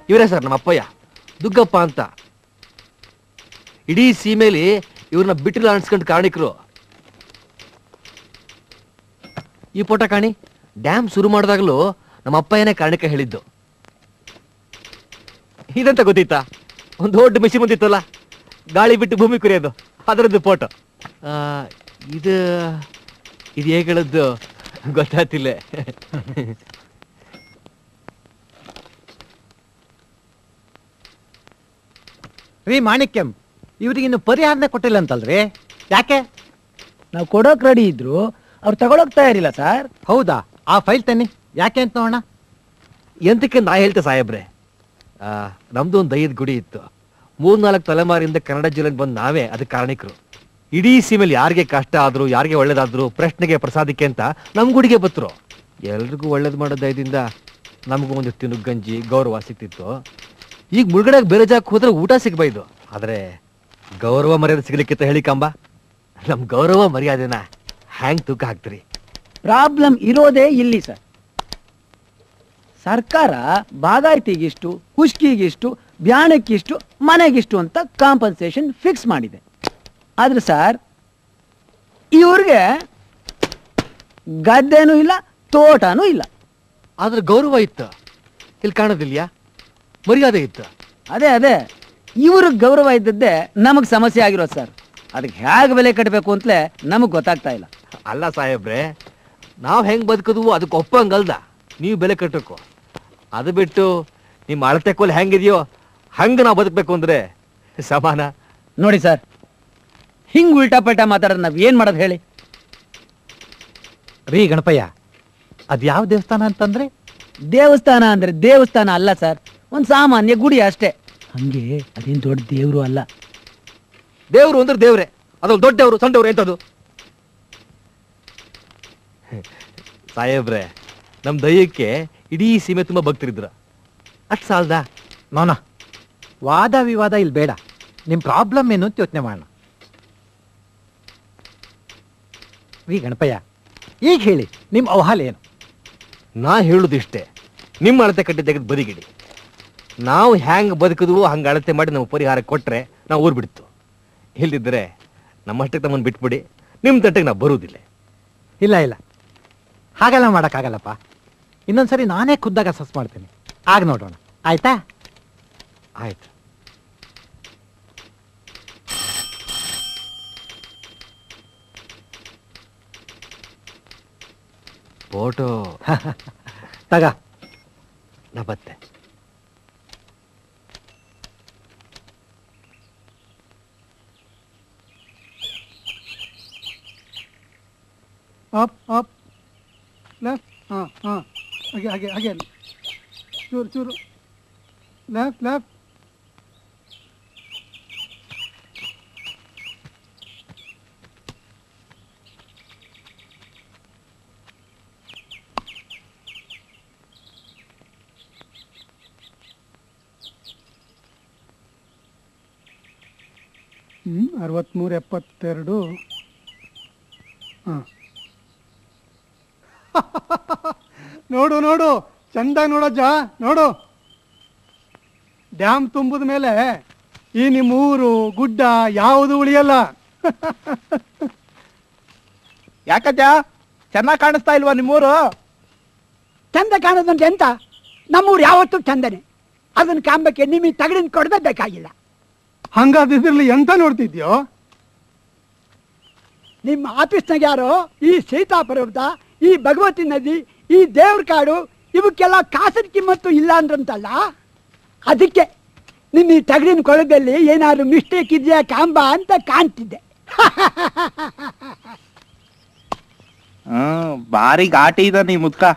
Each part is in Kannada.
ಇವರೇ ಸರ್ ನಮ್ಮ ಅಪ್ಪಯ್ಯ ದುಗ್ಗಪ್ಪ ಅಂತ ಇಡೀ ಸೀಮೆಲಿ ಇವ್ರನ್ನ ಬಿಟ್ಟಿಲ್ಲ ಅನ್ಸ್ಕೊಂಡು ಕಾರಣಿಕರು ಈ ಪೋಟ ಕಾಣಿ ಡ್ಯಾಮ್ ಶುರು ಮಾಡಿದಾಗಲೂ ನಮ್ಮ ಅಪ್ಪಯ್ಯನೇ ಕಾರಣಿಕ ಹೇಳಿದ್ದು ಇದಂತ ಗೊತ್ತಿತ್ತಾ ಒಂದು ದೊಡ್ಡ ಮಿಷಿನ್ ಬಂದಿತ್ತಲ್ಲ ಗಾಳಿ ಬಿಟ್ಟು ಭೂಮಿ ಕುರಿಯೋದು ಅದರದ್ದು ಫೋಟೋ ಇದು ಇದು ಹೇಗೆ ಹೇಳದ್ದು ಗೊತ್ತಾಗ್ತಿಲ್ಲ ರೀ ಮಾಣಿಕ್ಯಂ ಇವ್ರಿಗಿನ್ನು ಪರಿಹಾರನೇ ಕೊಟ್ಟಿಲ್ಲ ಅಂತಲ್ರಿ ಯಾಕೆ ನಾವು ಕೊಡೋಕ್ ರೆಡಿ ಇದ್ರು ಅವ್ರು ತಗೊಳಕ್ ತಯಾರಿಲ್ಲ ಸರ್ ಹೌದಾ ಆ ಫೈಲ್ ತನ್ನಿ ಯಾಕೆ ಅಂತ ನೋಡೋಣ ಎಂತಕ್ಕೆ ನಾ ಹೇಳ್ತೆ ಸಾಹೇಬ್ರೆ ಆ, ನಮ್ದು ಒಂದು ದೈಯದ ಗುಡಿ ಇತ್ತು ಮೂರ್ನಾಲ್ಕು ತಲೆಮಾರಿಂದ ಕನ್ನಡ ಜಿಲ್ಲೆಗೆ ಬಂದು ನಾವೇ ಅದಕ್ಕೆ ಕಾರಣಿಕರು ಇಡೀ ಸೀಮೆಲಿ ಯಾರಿಗೆ ಕಷ್ಟ ಆದ್ರು ಯಾರಿಗೆ ಒಳ್ಳೇದಾದ್ರು ಪ್ರಶ್ನೆಗೆ ಪ್ರಸಾದಕ್ಕೆ ಅಂತ ನಮ್ ಗುಡಿಗೆ ಬತ್ರು ಎಲ್ರಿಗೂ ಒಳ್ಳೇದು ಮಾಡೋ ದಯದಿಂದ ನಮಗೂ ಒಂದು ತಿನ್ನು ಗಂಜಿ ಗೌರವ ಸಿಕ್ತಿತ್ತು ಈಗ ಮುಳುಗಡೆಗೆ ಬೇರೆ ಜಾಗಕ್ಕೆ ಹೋದ್ರೆ ಊಟ ಸಿಗ್ಬೈದು ಆದ್ರೆ ಗೌರವ ಮರ್ಯಾದೆ ಸಿಗ್ಲಿಕ್ಕಿತ್ತ ಹೇಳಿ ಕಂಬ ನಮ್ ಗೌರವ ಮರ್ಯಾದೆನ ಹ್ಯಾಂಗ್ ತೂಕ ಹಾಕ್ತೀರಿ ಪ್ರಾಬ್ಲಮ್ ಇರೋದೇ ಇಲ್ಲಿ ಸರ್ ಸರ್ಕಾರ ಬಾಗಾಯ್ತಿಗಿಷ್ಟು ಕುಷ್ಕಿಗಿಷ್ಟು ಬ್ಯಾಣಕ್ಕಿಷ್ಟು ಮನೆಗಿಷ್ಟು ಅಂತ ಕಾಂಪನ್ಸೇಷನ್ ಫಿಕ್ಸ್ ಮಾಡಿದೆ ಆದ್ರೆ ಸರ್ ಇವ್ರಿಗೆ ಗದ್ದೆನೂ ಇಲ್ಲ ತೋಟನೂ ಇಲ್ಲ ಆದ್ರೆ ಗೌರವ ಇತ್ತು ಇಲ್ಲಿ ಕಾಣೋದಿಲ್ಯಾ ಮರ್ಯಾದೆ ಇತ್ತು ಅದೇ ಅದೇ ಇವ್ರಿಗೆ ಗೌರವ ಇದ್ದದ್ದೇ ನಮಗೆ ಸಮಸ್ಯೆ ಆಗಿರೋದು ಸರ್ ಅದಕ್ಕೆ ಹೇಗೆ ಬೆಲೆ ಕಟ್ಟಬೇಕು ಅಂತಲೇ ನಮಗೆ ಗೊತ್ತಾಗ್ತಾ ಇಲ್ಲ ಅಲ್ಲ ಸಾಹೇಬ್ರೆ ನಾವು ಹೆಂಗ್ ಬದುಕದ್ವು ಅದಕ್ಕೆ ಒಪ್ಪಂಗಲ್ದ ನೀವು ಬೆಲೆ ಕಟ್ಟಬೇಕು ಅದು ಬಿಟ್ಟು ನಿಮ್ಮ ಅಳತೆ ಕೋಲ್ ಹೆಂಗಿದೆಯೋ ಹಂಗೆ ನಾವು ಬದುಕಬೇಕು ಅಂದ್ರೆ ಸಮಾನ ನೋಡಿ ಸರ್ ಹಿಂಗ್ ಉಲ್ಟಾ ಪಲ್ಟಾ ಮಾತಾಡೋದು ನಾವ್ ಏನ್ ಮಾಡೋದು ಹೇಳಿ ರೀ ಗಣಪಯ್ಯ ಅದ್ ಯಾವ ದೇವಸ್ಥಾನ ಅಂತಂದ್ರೆ ದೇವಸ್ಥಾನ ಅಂದ್ರೆ ದೇವಸ್ಥಾನ ಅಲ್ಲ ಸರ್ ಒಂದ್ ಸಾಮಾನ್ಯ ಗುಡಿ ಅಷ್ಟೇ ಹಂಗೆ ಅದೇನ್ ದೊಡ್ಡ ದೇವ್ರು ಅಲ್ಲ ದೇವ್ರು ಅಂದ್ರೆ ದೇವ್ರೆ ಅದು ದೊಡ್ಡವರು ಸಣ್ಣವ್ರು ಎಂತದು ಸಾಹೇಬ್ರೆ ನಮ್ಮ ದೈಯಕ್ಕೆ ಇಡೀ ಸೀಮೆ ತುಂಬ ಭಕ್ತರಿದ್ರ ಅಷ್ಟು ಸಾಲ್ದಾ ನೋನ ವಾದ ವಿವಾದ ಇಲ್ಲಿ ಬೇಡ ನಿಮ್ ಪ್ರಾಬ್ಲಮ್ ಏನು ಅಂತ ಯೋಚನೆ ಮಾಡೋಣ ರೀ ಗಣಪಯ್ಯ ಈಗ ಹೇಳಿ ನಿಮ್ ಅವಹಾಲ ಏನು ನಾ ಹೇಳುದಿಷ್ಟೇ ನಿಮ್ಮ ಅಳತೆ ಕಟ್ಟಿ ತೆಗೆದು ಬದಿಗಿಡಿ ನಾವು ಹ್ಯಾಂಗ್ ಬದುಕಿದ್ವು ಹಂಗೆ ಅಳತೆ ಮಾಡಿ ನಾವು ಪರಿಹಾರ ಕೊಟ್ರೆ ನಾವು ಊರು ಬಿಡ್ತು ಇಲ್ದಿದ್ರೆ ನಮ್ಮಷ್ಟಕ್ಕೆ ನಮ್ಮನ್ನು ಬಿಟ್ಬಿಡಿ ನಿಮ್ಮ ತಟ್ಟೆಗೆ ನಾವು ಬರುವುದಿಲ್ಲ ಇಲ್ಲ ಇಲ್ಲ ಹಾಗೆಲ್ಲ ಮಾಡೋಕ್ಕಾಗಲ್ಲಪ್ಪ ಇನ್ನೊಂದ್ಸರಿ ನಾನೇ ಖುದ್ದಾಗ ಸಸ್ ಮಾಡ್ತೀನಿ ಆಗ ನೋಡೋಣ ಆಯ್ತಾ ಆಯ್ತು ಫೋಟೋ ತಗ ನಾ ಬತ್ತೆ up, up, left, uh, uh, again, again, again. Churu, churu. Left, left. ಹ್ಮ್ ಅರವತ್ತ್ಮೂರು ಎಪ್ಪತ್ತೆರಡು ಹಾಂ ನೋಡು ನೋಡು ಚಂದ ನೋಡಜ್ಜ ನೋಡು ಡ್ಯಾಮ್ ತುಂಬಿದ ಮೇಲೆ ಈ ನಿಮ್ಮ ಊರು ಗುಡ್ಡ ಯಾವುದು ಉಳಿಯಲ್ಲ ಯಾಕಜ್ಜ ಚೆನ್ನಾಗಿ ಕಾಣಿಸ್ತಾ ಇಲ್ವಾ ನಿಮ್ಮೂರು ಚಂದ ಕಾಣೋದಂತೆ ಎಂತ ನಮ್ಮೂರು ಯಾವತ್ತೂ ಚಂದನೆ ಅದನ್ನ ಕಾಂಬಕ್ಕೆ ನಿಮಗೆ ತಗಡಿನ ಕೊಡದೆ ಬೇಕಾಗಿಲ್ಲ ಹಂಗಾದಿದ್ರಲ್ಲಿ ಎಂತ ನೋಡ್ತಿದ್ಯೋ ನಿಮ್ಮ ಆಫೀಸ್ನಾಗ ಯಾರೋ ಈ ಸೀತಾ ಪರ್ವತ ಈ ಭಗವತಿ ನದಿ ಈ ದೇವ್ರ ಕಾಡು ಇವಕ್ಕೆಲ್ಲ ಕಾಸಿನ ಕಿಮ್ಮತ್ತು ಇಲ್ಲ ಅಂದ್ರಂತಲ್ಲ ಅದಕ್ಕೆ ನಿಮ್ಮ ಈ ತಗಡಿನ ಕೊಳದಲ್ಲಿ ಏನಾದ್ರು ಮಿಸ್ಟೇಕ್ ಇದೆಯಾ ಕಾಂಬ ಅಂತ ಕಾಣ್ತಿದ್ದೆ ಹ್ಮ್ ಭಾರಿ ಘಾಟಿ ಇದ ನೀ ಮುದ್ಕ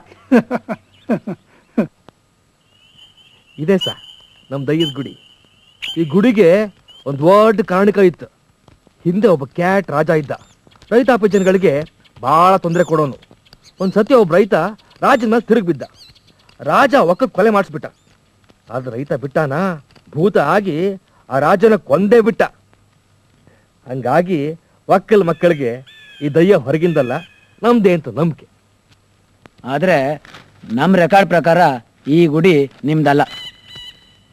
ಇದೆ ಸಾ ನಮ್ಮ ದೈಯದ ಗುಡಿ ಈ ಗುಡಿಗೆ ಒಂದು ದೊಡ್ಡ ಕಾರಣಿಕ ಇತ್ತು ಹಿಂದೆ ಒಬ್ಬ ಕ್ಯಾಟ್ ರಾಜ ಇದ್ದ ರೈತಾಪಿ ಜನಗಳಿಗೆ ಬಹಳ ತೊಂದರೆ ಕೊಡೋನು ಒಂದು ಸತಿ ಒಬ್ಬ ರೈತ ರಾಜನ ಮೇಲೆ ತಿರುಗಿ ಬಿದ್ದ ರಾಜ ಒಕ್ಕ ಕೊಲೆ ಮಾಡಿಸ್ಬಿಟ್ಟ ಆದ್ರೆ ರೈತ ಬಿಟ್ಟಾನ ಭೂತ ಆಗಿ ಆ ರಾಜನ ಕೊಂದೇ ಬಿಟ್ಟ ಹಂಗಾಗಿ ಒಕ್ಕಲ್ ಮಕ್ಕಳಿಗೆ ಈ ದಯ್ಯ ಹೊರಗಿಂದಲ್ಲ ನಮ್ದೇ ಅಂತ ನಂಬಿಕೆ ಆದ್ರೆ ನಮ್ ರೆಕಾರ್ಡ್ ಪ್ರಕಾರ ಈ ಗುಡಿ ನಿಮ್ದಲ್ಲ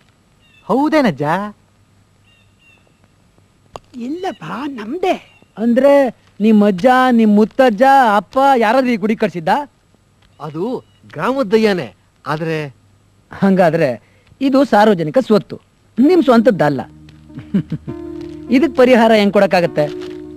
ಹೌದೇನಜ್ಜ ಇಲ್ಲಪ್ಪ ನಮ್ದೇ ಅಂದ್ರೆ ನಿಮ್ಮ ಅಜ್ಜ ನಿಮ್ ಮುತ್ತಜ್ಜ ಅಪ್ಪ ಯಾರಾದ್ರೂ ಈ ಗುಡಿ ಕಟ್ಸಿದ್ದ ಅದು ಗ್ರಾಮದ ದಯ್ಯಾನೆ ಆದ್ರೆ ಹಂಗಾದ್ರೆ ಇದು ಸಾರ್ವಜನಿಕ ಸ್ವತ್ತು ನಿಮ್ ಸ್ವಂತದ್ದಲ್ಲ ಇದಕ್ ಪರಿಹಾರ ಹೆಂಗ್ ಕೊಡಕ್ಕಾಗತ್ತೆ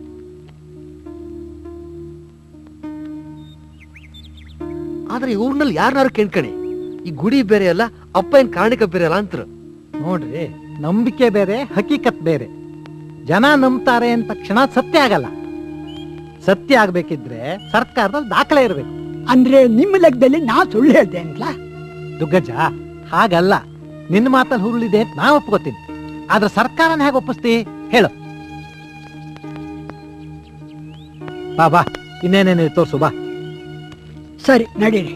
ಆದ್ರೆ ಈ ಊರ್ನಲ್ಲಿ ಯಾರನ್ನಾರು ಕೇಳ್ಕಣಿ ಈ ಗುಡಿ ಬೇರೆ ಅಲ್ಲ ಅಪ್ಪ ಏನ್ ಕಾರಣಿಕ ಬೇರೆ ಅಲ್ಲ ಅಂತಾರೆ ನೋಡ್ರಿ ನಂಬಿಕೆ ಬೇರೆ ಹಕೀಕತ್ ಬೇರೆ ಜನ ನಂಬ್ತಾರೆ ಅಂದ ತಕ್ಷಣ ಸತ್ಯ ಆಗಲ್ಲ ಸತ್ಯ ಆಗ್ಬೇಕಿದ್ರೆ ಸರ್ಕಾರದಲ್ಲಿ ದಾಖಲೆ ಇರಬೇಕು ಅಂದ್ರೆ ನಿಮ್ಮ ಲೆಕ್ಕದಲ್ಲಿ ನಾ ಸುಳ್ಳು ಹೇಳ್ದೆ ಅಂತ ದುಗ್ಗಜ್ಜ ಹಾಗಲ್ಲ ನಿನ್ನ ಮಾತಲ್ಲಿ ಹುರುಳಿದೆ ಅಂತ ನಾ ಒಪ್ಕೋತೀನಿ ಆದ್ರೆ ಸರ್ಕಾರನ ಹೇಗೆ ಒಪ್ಪಿಸ್ತಿ ಹೇಳು ಬಾ ಬಾ ಇನ್ನೇನೇನು ತೋರ್ಸು ಬಾ ಸರಿ ನಡೀರಿ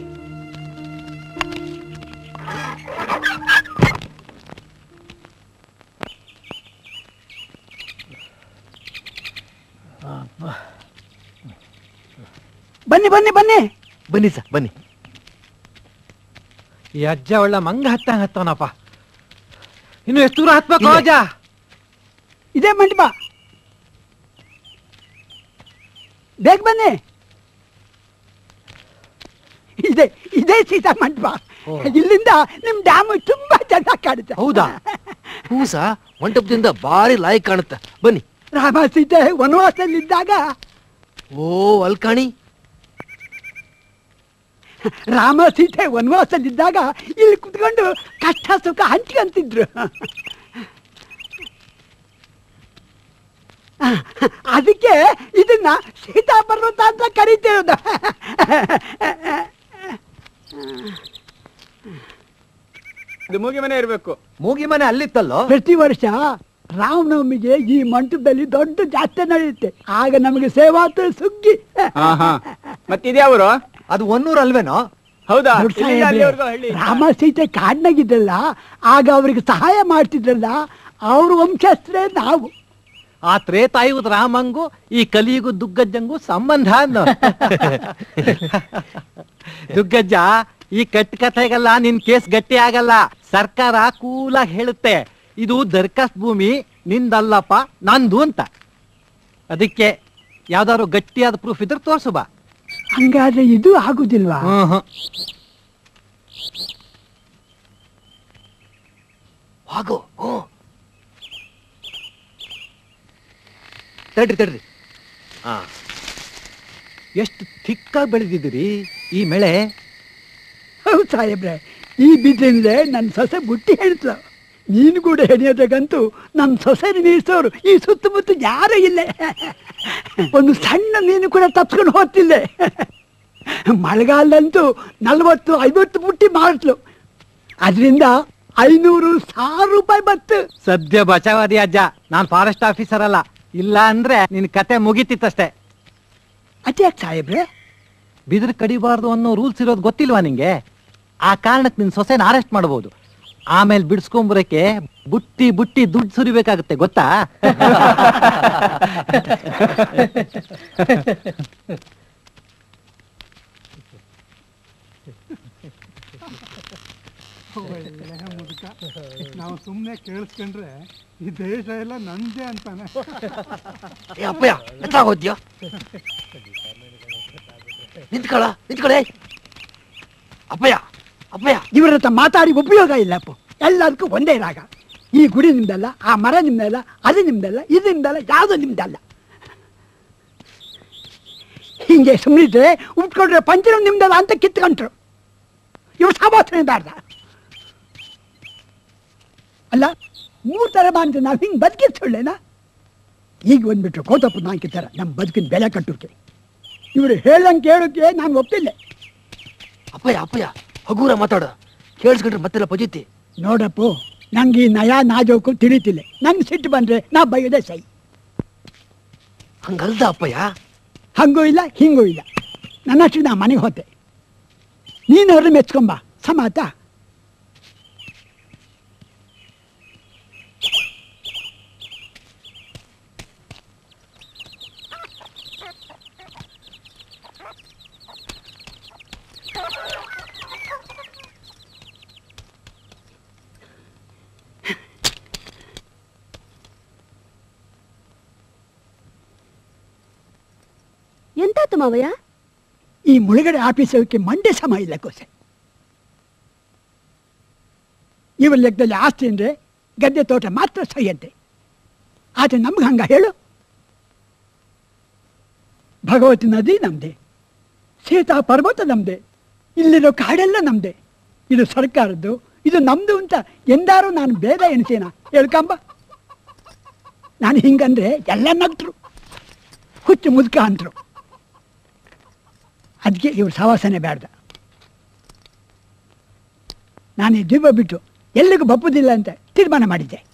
ಬನ್ನಿ ಬನ್ನಿ ಬನ್ನಿ ಬನ್ನಿ ಸರ್ ಬನ್ನಿ ಈ ಅಜ್ಜ ಒಳ್ಳೆ ಮಂಗ ಹತ್ತಂಗ ಹತ್ತವನಪ್ಪ ಇನ್ನು ಎಷ್ಟು ದೂರ ಹತ್ಬೇಕು ಇಲ್ಲೇ. ಅಜ್ಜ ಇದೇ ಮಂಟಪ ಬೇಗ ಬನ್ನಿ ಇದೆ ಇದೇ ಸೀತಾ ಮಂಟಪ ಓ. ಇಲ್ಲಿಂದ ನಿಮ್ ಡ್ಯಾಮ್ ತುಂಬಾ ಚೆನ್ನಾಗಿ ಕಾಣುತ್ತೆ ಹೌದಾ ಹೂಸ ಮಂಟಪದಿಂದ ಭಾರಿ ಲಾಯಕ್ ಕಾಣುತ್ತೆ ಬನ್ನಿ ರಾಮ ಸೀತೆ ವನವಾಸದಲ್ಲಿದ್ದಾಗ ಓ ಅಲ್ಕಾಣಿ ರಾಮ ಸೀತೆ ವನವಾಸದಲ್ಲಿದ್ದಾಗ ಇಲ್ಲಿ ಕುತ್ಕೊಂಡು ಕಷ್ಟ ಸುಖ ಹಂಚ್ಕೊಂತಿದ್ರು ಅದಕ್ಕೆ ಇದನ್ನ ಸೀತಾ ಪರ್ವತ ಅಂತ ಕರಿತಿರೋದು ಇದು ಮೂಗಿ ಮನೆ ಇರ್ಬೇಕು ಮೂಗಿ ಮನೆ ಅಲ್ಲಿತ್ತಲ್ಲೋ ಪ್ರತಿ ವರ್ಷ ರಾಮನವಮಿಗೆ ಈ ಮಂಟಪದಲ್ಲಿ ದೊಡ್ಡ ಜಾತ್ರೆ ನಡೆಯುತ್ತೆ ಆಗ ನಮಗೆ ಸೇವಾತ ಸುಗ್ಗಿ ಹಾ ಹಾ ಮತ್ತಿದ್ಯಾವರು ಅದು ಒನ್ನೂರ್ ಅಲ್ವೇನೋ ಹೌದಾ ನೋಡ್ ಇಲ್ಲಿಂದ ಸಾಹೇಬ್ರೆ, ಅಲ್ಲಿವರೆಗೂ ಹಳ್ಳಿ ರಾಮ ಸೀತೆ ಕಾಡ್ನಾಗಿದ್ರಲ್ಲ ಆಗ ಅವ್ರಿಗೆ ಸಹಾಯ ಮಾಡ್ತಿದ್ರಲ್ಲ ಅವ್ರ ವಂಶಸ್ಥರೇ ನಾವು ಆ ತ್ರೇತಾಯುಗದ ರಾಮಂಗೂ ಈ ಕಲಿಯುಗ ದುಗ್ಗಜ್ಜಂಗೂ ಸಂಬಂಧ ಅನ್ನೋ ದುಗ್ಗಜ್ಜ ಈ ಕಟ್ ಕಥೆಗೆಲ್ಲ ನಿನ್ ಕೇಸ್ ಗಟ್ಟಿ ಆಗಲ್ಲ ಸರ್ಕಾರ ಕೂಲಾಗಿ ಹೇಳುತ್ತೆ ಇದು ದರ್ಖಾಸ್ತ್ ಭೂಮಿ ನಿಂದಲ್ಲಪ್ಪ ನಂದು ಅಂತ ಅದಕ್ಕೆ ಯಾವ್ದಾದ್ರು ಗಟ್ಟಿಯಾದ ಪ್ರೂಫ್ ಇದ್ರೆ ತೋರ್ಸು ಬಾ ಹಂಗಾದ್ರೆ ಇದು ಆಗುದಿಲ್ವಾ ಹ್ಮ್ ಹ್ಮ್ ಹಾಗೋ ಹ್ಞೂ ತಡ್ರಿ ತಡ್ರಿ ಹಾ ಎಷ್ಟು ಥಿಕ್ಕಾಗಿ ಬೆಳೆದಿದ್ದೀರಿ ಈ ಮಳೆ ಹೌದು ಸಾಹೇಬ್ರೆ ಈ ಬಿದ್ದಿಂದಲೇ ನನ್ನ ಸೊಸೆ ಬುಟ್ಟಿ ಹೇಳ್ತು ನೀನು ಕೂಡ ಹೆಣಿಯೋದಾಗಂತೂ ನನ್ನ ಸೊಸೆ ಮೀಸೋರು ಈ ಸುತ್ತಮುತ್ತ ಯಾರೂ ಇಲ್ಲ ಒಂದು ಸಣ್ಣ ನೀನು ಕೂಡ ತಪ್ಸ್ಕೊಂಡು ಹೋಗ್ತಿಲ್ಲೆ ಮಳೆಗಾಲದಂತೂ ನಲ್ವತ್ತು ಐವತ್ತು ಬುಟ್ಟಿ ಮಾಡಿದ್ಲು ಅದರಿಂದ ಐನೂರು ಸಾವಿರ ರೂಪಾಯಿ ಬತ್ತು ಸದ್ಯ ಬಚಾವಾದಿ ಅಜ್ಜ ನಾನ್ ಫಾರೆಸ್ಟ್ ಆಫೀಸರ್ ಅಲ್ಲ ಇಲ್ಲ ಅಂದ್ರೆ ನಿನ್ ಕತೆ ಮುಗಿತಿತ್ತಷ್ಟೇ ಅದ್ಯಾಕೆ ಸಾಹೇಬ್ರೆ ಬಿದಿರು ಕಡಿಬಾರ್ದು ಅನ್ನೋ ರೂಲ್ಸ್ ಇರೋದು ಗೊತ್ತಿಲ್ವಾ ನಿಂಗೆ ಆ ಕಾರಣಕ್ಕೆ ನಿನ್ ಸೊಸೆನ ಅರೆಸ್ಟ್ ಮಾಡಬಹುದು ಆಮೇಲೆ ಬಿಡಿಸ್ಕೊಂಬರಕ್ಕೆ ಬುಟ್ಟಿ ಬುಟ್ಟಿ ದುಡ್ಡು ಸುರಿಬೇಕಾಗುತ್ತೆ ಗೊತ್ತಾ ಮುದುಕ ನಾವು ಸುಮ್ಮನೆ ಕೇಳಿಸ್ಕೊಂಡ್ರೆ ಈ ದೇಶ ಎಲ್ಲ ನಂದೇ ಅಂತಾನೆ ಏ ಅಪ್ಪಯ್ಯ ಎತ್ತಾಗೋದ್ಯಾ ನಿಂತ್ಕೊಳ ನಿಂತ್ಕೊಳೆ ಅಪ್ಪಯ್ಯ ಅಪ್ಪಯ್ಯ ಇವ್ರ ಹತ್ರ ಮಾತಾಡಿ ಉಪಯೋಗ ಇಲ್ಲಪ್ಪ ಎಲ್ಲದಕ್ಕೂ ಒಂದೇ ರಾಗ ಈ ಗುಡಿ ನಿಮ್ದಲ್ಲ ಆ ಮರ ನಿಮ್ದಲ್ಲ ಅದು ನಿಮ್ದಲ್ಲ ಇದು ನಿಮ್ದಲ್ಲ ಯಾವುದು ನಿಮ್ದಲ್ಲ ಹಿಂಗೆ ಸುಮ್ಮನಿದ್ರೆ ಉಟ್ಕೊಂಡ್ರೆ ಪಂಚರ ನಿಮ್ದಲ್ಲ ಅಂತ ಕಿತ್ಕೊಂಡ್ರು ಇವ್ರು ಸಾಮಾಸನೆ ಬೇಡ ಅಲ್ಲ ಮೂರು ತರ ಅಂತ ನಾವು ಹಿಂಗೆ ಬದುಕಿದ್ ಸುಳ್ಳೇನಾ ಈಗ ಬಂದ್ಬಿಟ್ರು ಕೋತಪ್ಪ ನಾಲ್ಕಿತ್ತಾರ ನಮ್ಮ ಬದುಕಿನ ಬೆಲೆ ಕಟ್ಟೋಕೆ ಇವರು ಹೇಳ್ದಂಗೆ ಕೇಳೋಕೆ ನಾನು ಒಪ್ಪಿಲ್ಲ ಅಪ್ಪಯ್ಯ ಅಪ್ಪಯ್ಯ ಹಗೂರ ಮಾತಾಡ ಕೇಳಿಸ್ಕೊಂಡ್ರೆ ಮತ್ತೆಲ್ಲ ಪಜಿತಿ ನೋಡಪ್ಪು ನಂಗೆ ಈ ನಯ ನಾಜೋಕು ತಿಳಿತಿಲ್ಲ ನಂಗೆ ಸಿಟ್ಟು ಬಂದ್ರೆ ನಾ ಬೈಯೋದೆ ಸೈ ಹಂಗಲ್ದ ಅಪ್ಪಯ್ಯ ಹಂಗೂ ಇಲ್ಲ ಹಿಂಗೂ ಇಲ್ಲ ನನ್ನಷ್ಟು ನಾ ಮನೆಗೆ ಹೋತೆ ನೀನು ಅವ್ರನ್ನ ಮೆಚ್ಕೊಂಬ ಸಮಾತ ಏನಾಯ್ತು ಮಾವಯ್ಯ ಈ ಮುಳುಗಡೆ ಆಫೀಸಕ್ಕೆ ಮಂಡೆ ಸಮ ಇಲ್ಲ ಕೋಸೆ ಇವ್ರ ಲೆಕ್ಕದಲ್ಲಿ ಆಸ್ತಿ ಅಂದರೆ ಗದ್ದೆ ತೋಟ ಮಾತ್ರ ಸಹಿಯಂತೆ ಆದರೆ ನಮ್ಗೆ ಹಂಗ ಹೇಳು ಭಗವತಿ ನದಿ ನಮ್ದೆ ಸೀತಾ ಪರ್ವತ ನಮ್ದೆ ಇಲ್ಲಿರೋ ಕಾಡೆಲ್ಲ ನಮ್ದೆ ಇದು ಸರ್ಕಾರದ್ದು ಇದು ನಮ್ದು ಅಂತ ಎಂದಾರು ನಾನು ಬೇಗ ಎಣಿಸೇನ ಹೇಳ್ಕಂಬ ನಾನು ಹಿಂಗಂದ್ರೆ ಎಲ್ಲ ನಗ್ತರು ಹುಚ್ಚು ಮುದುಕ ಅಂತರು ಅದಕ್ಕೆ ಇವ್ರ ಸವಾಸನೆ ಬೇಡ್ದ ನಾನು ಈ ದ್ವೀಪ ಬಿಟ್ಟು ಎಲ್ಲಿಗೂ ಬಪ್ಪುದಿಲ್ಲ ಅಂತ ತೀರ್ಮಾನ ಮಾಡಿದ್ದೆ